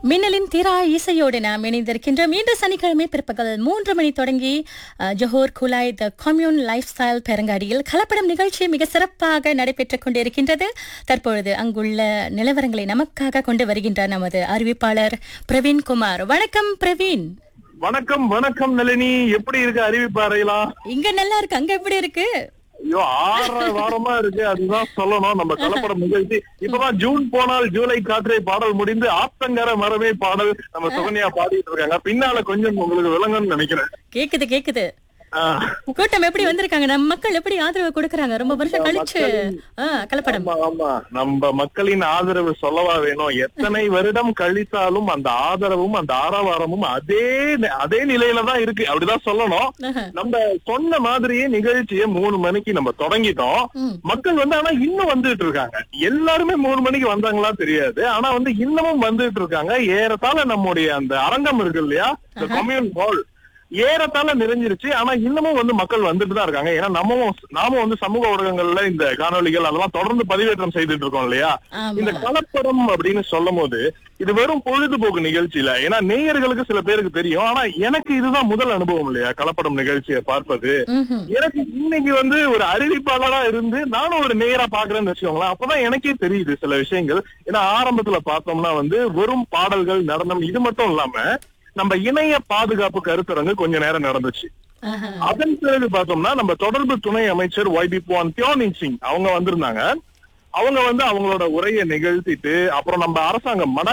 மின்னலின் தீரா இசையோடு நாம் இணைந்திருக்கின்றோம் இன்று சனிக்கிழமை பிற்பகல் மூன்று மணி தொடங்கி அஹ், Johor Kulai the Commune Lifestyle பெருங்காடியில் கலப்படம் நிகழ்ச்சி மிக சிறப்பாக நடைபெற்றுக் கொண்டிருக்கின்றது தற்பொழுது அங்குள்ள நிலவரங்களை நமக்காக கொண்டு வருகின்றார் நமது அறிவிப்பாளர் பிரவீன் குமார் வணக்கம் பிரவீன் வணக்கம் வணக்கம் நளினி எப்படி இருக்கு அறிவிப்பாறையெல்லாம் இங்க நல்லா இருக்கு அங்க எப்படி இருக்கு ஐயோ ஆறரை வாரமா இருக்கு அதுதான் சொல்லணும் நம்ம கலப்படம் நிகழ்ச்சி இப்பதான் ஜூன் போனால் ஜூலை காற்றை பாடல் முடிந்து ஆத்தங்கர மரமே பாடல் நம்ம சுகன்யா பாடிட்டு இருக்காங்க பின்னால கொஞ்சம் உங்களுக்கு விளங்கும்னு நினைக்கிறேன் கேக்குது கேக்குது ஆஹ், கூட்டம் எப்படி வந்திருக்காங்க நம்ம மக்கள் எப்படி ஆதரவு கொடுக்கறாங்க ரொம்ப வருஷம் கழிச்சு ஆ, கலப்படம் ஆமா ஆமா நம்ம மக்களின் ஆதரவு சொல்லவா வேணும் எத்தனை வருடம் கழித்தாலும் அந்த ஆதரவும் அந்த ஆரவாரமும் அதே அதே நிலையில தான் இருக்கு அப்படிதான் சொல்லணும் ஆஹா. நம்ம சொன்ன மாதிரியே நிகழ்ச்சியை மூணு மணிக்கு நம்ம தொடங்கிட்டோம் ம். மக்கள் வந்து ஆனா இன்னும் வந்துட்டு இருக்காங்க எல்லாருமே மூணு மணிக்கு வந்தாங்களா தெரியாது ஆனா வந்து இன்னமும் வந்துட்டு இருக்காங்க ஏறத்தாழ நம்முடைய அந்த அரங்கம் இருக்கு இல்லையா இந்த கம்யூன் ஹால் ஏறத்தாழ நிறைஞ்சிருச்சு ஆனா இன்னமும் வந்து மக்கள் வந்துட்டு தான் இருக்காங்க ஏன்னா நம்மவும் நாமும் வந்து சமூக ஊடகங்கள்ல இந்த காணொளிகள் அதெல்லாம் தொடர்ந்து பதிவேற்றம் செய்துட்டு இருக்கோம் இல்லையா ஆமா இந்த கலப்படம் அப்படின்னு சொல்லும் போது இது வெறும் பொழுதுபோக்கு நிகழ்ச்சியில ஏன்னா நேயர்களுக்கு சில பேருக்கு தெரியும் ஆனா எனக்கு இதுதான் முதல் அனுபவம் இல்லையா கலப்படம் நிகழ்ச்சியை பார்ப்பது ம்ஹும். எனக்கு இன்னைக்கு வந்து ஒரு அறிவிப்பாளரா இருந்து நானும் ஒரு நேரா பாக்குறேன்னு வச்சுக்கோங்களேன் அப்பதான் எனக்கே தெரியுது சில விஷயங்கள் ஏன்னா ஆரம்பத்துல பார்த்தோம்னா வந்து வெறும் பாடல்கள் நடனம் இது மட்டும் இல்லாம நம்ம இணைய பாதுகாப்பு கருத்தரங்கு கொஞ்ச நேரம் நடந்துச்சு ஆஹா. அதன் பிறகு பார்த்தோம்னா நம்ம தொடர்பு துணை அமைச்சர் ஒய்பி புவான் தியோனின் சிங் அவங்க வந்திருந்தாங்க அவங்க வந்து அவங்களோட உரையை நிகழ்த்திட்டு அப்புறம் நம்ம அரசாங்கம் மட